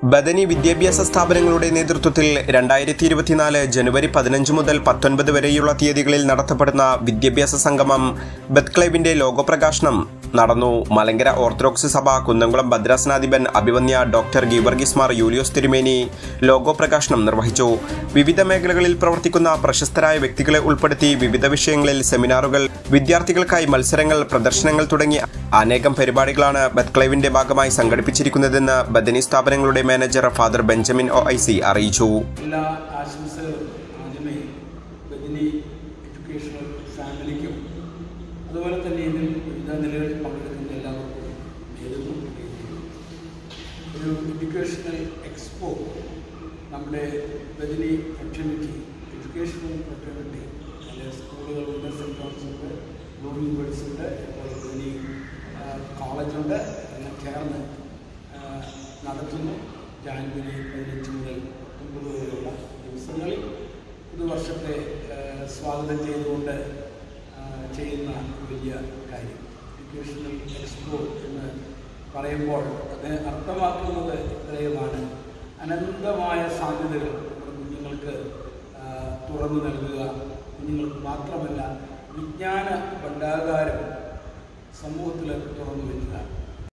ബദനി വിദ്യാഭ്യാസ സ്ഥാപനങ്ങളുടെ നേതൃത്വത്തിൽ രണ്ടായിരത്തി ഇരുപത്തിനാല് ജനുവരി പതിനഞ്ച് മുതൽ പത്തൊൻപത് വരെയുള്ള തീയതികളിൽ നടത്തപ്പെടുന്ന വിദ്യാഭ്യാസ സംഗമം ബത്ക്ലൈബിന്റെ ലോഗോ പ്രകാശനം നടന്നു മലങ്കര ഓർത്തഡോക്സ് സഭ കുന്നംകുളം ഭദ്രാസനാധിപൻ അഭിവന്യ ഡോക്ടർ ഗീവർഗീസ് മാർ യൂലിയോസ് തിരുമേനി ലോഗോ പ്രകാശനം നിർവഹിച്ചു വിവിധ മേഖലകളിൽ പ്രവർത്തിക്കുന്ന പ്രശസ്തരായ വ്യക്തികളെ ഉൾപ്പെടുത്തി വിവിധ വിഷയങ്ങളിൽ സെമിനാറുകൾ വിദ്യാർത്ഥികൾക്കായി മത്സരങ്ങൾ പ്രദർശനങ്ങൾ തുടങ്ങി അനേകം പരിപാടികളാണ് ബത്ക്ലൈവിന്റെ ഭാഗമായി സംഘടിപ്പിച്ചിരിക്കുന്നതെന്ന് ബദനി സ്ഥാപനങ്ങളുടെ manager father Benjamin O I C അറിയിച്ചു എല്ലാ ആശംസകളും ആദ്യമേ ബദിനി എഡ്യൂക്കേഷണൽ ഫാമിലിക്കും അതുപോലെ തന്നെ ഇതിൽ വിവിധ നിലകളിൽ പങ്കെടുക്കുന്ന എല്ലാവർക്കും നേതൃത്വം നൽകുന്നു. ഒരു എഡ്യൂക്കേഷണൽ എക്സ്പോ നമ്മുടെ ബദിനി ഫ്രട്ടേണിറ്റി എഡ്യൂക്കേഷണൽ ഫ്രട്ടേണിറ്റി അതിൽ സ്കൂളുകളുണ്ട് സെൻറ്റ് ജോൺസ് ഉണ്ട് ബ്ലൂമിംഗ് ബേഡ്സ് ഉണ്ട് അതുപോലെ ബദിനി കോളേജുണ്ട് എല്ലാം ചേർന്ന് ആ, നടത്തുന്നു ജാനുവരി പതിനഞ്ച് മുതൽ പത്തൊമ്പത് വരെയുള്ള ദിവസങ്ങളിൽ പുതുവർഷത്തെ ആ, സ്വാഗതം ചെയ്തുകൊണ്ട് ആ, ചെയ്യുന്ന വലിയ കാര്യം എഡ്യൂക്കേഷണൽ എക്സ്പോ എന്ന് പറയുമ്പോൾ അത് അർത്ഥമാക്കുന്നത് ഇത്രയുമാണ് അനന്തമായ സാധ്യതകൾ നമ്മുടെ കുഞ്ഞുങ്ങൾക്ക് ആ, തുറന്നു നൽകുക കുഞ്ഞുങ്ങൾക്ക് മാത്രമല്ല വിജ്ഞാന ഭണ്ഡാകാരം സമൂഹത്തിൽ തുറന്നു വയ്ക്കുക